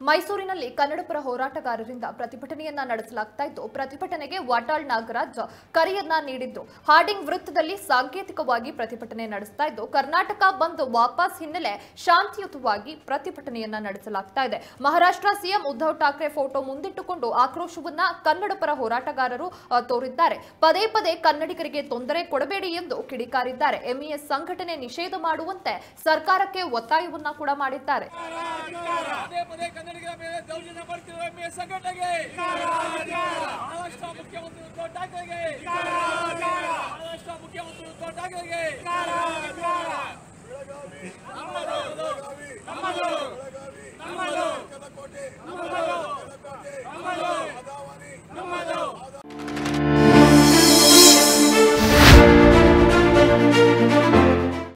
ಮೈಸೂರಿನಲ್ಲಿ ಕನ್ನಡಪರ ಹೋರಾಟಗಾರರಿಂದ ಪ್ರತಿಭಟನೆಯನ್ನ ನಡೆಸಲಾಗ್ತಾ ಇದ್ದು ಪ್ರತಿಭಟನೆಗೆ ವಾಟಾಳ್ ನಾಗರಾಜ್ ಕರೆಯನ್ನ ನೀಡಿದ್ದು ಹಾರ್ಡಿಂಗ್ ವೃತ್ತದಲ್ಲಿ ಸಾಂಕೇತಿಕವಾಗಿ ಪ್ರತಿಭಟನೆ ನಡೆಸ್ತಾ ಇದ್ದು ಕರ್ನಾಟಕ ಬಂದ್ ವಾಪಸ್ ಹಿನ್ನೆಲೆ ಶಾಂತಿಯುತವಾಗಿ ಪ್ರತಿಭಟನೆಯನ್ನ ನಡೆಸಲಾಗ್ತಾ ಇದೆ ಮಹಾರಾಷ್ಟ್ರ ಸಿಎಂ ಉದ್ಧವ್ ಠಾಕ್ರೆ ಫೋಟೋ ಮುಂದಿಟ್ಟುಕೊಂಡು ಆಕ್ರೋಶವನ್ನ ಕನ್ನಡಪರ ಹೋರಾಟಗಾರರು ಆ, ತೋರಿದ್ದಾರೆ ಪದೇ ಪದೇ ಕನ್ನಡಿಗರಿಗೆ ತೊಂದರೆ ಕೊಡಬೇಡಿ ಎಂದು ಕಿಡಿಕಾರಿದ್ದಾರೆ ಎಂಇಎಸ್ ಸಂಘಟನೆ ನಿಷೇಧ ಮಾಡುವಂತೆ ಸರ್ಕಾರಕ್ಕೆ ಒತ್ತಾಯವನ್ನ ಕೂಡ ಮಾಡಿದ್ದಾರೆ ಪದೇ ಪದೇ ಕನ್ನಡಿಗರ ಮೇಲೆ ದೌರ್ಜನ್ಯ ಮಾಡ್ತಿರುವ ಎಮ್ಮೆ ಸಂಘಟನೆಗೆ ಮಹಾರಾಷ್ಟ್ರ ಮುಖ್ಯಮಂತ್ರಿ ಉದ್ಧವ್ ಠಾಕ್ರೆಗೆ ಮಹಾರಾಷ್ಟ್ರ ಮುಖ್ಯಮಂತ್ರಿ ಉದ್ಧವ್ ಠಾಕ್ರೆಗೆ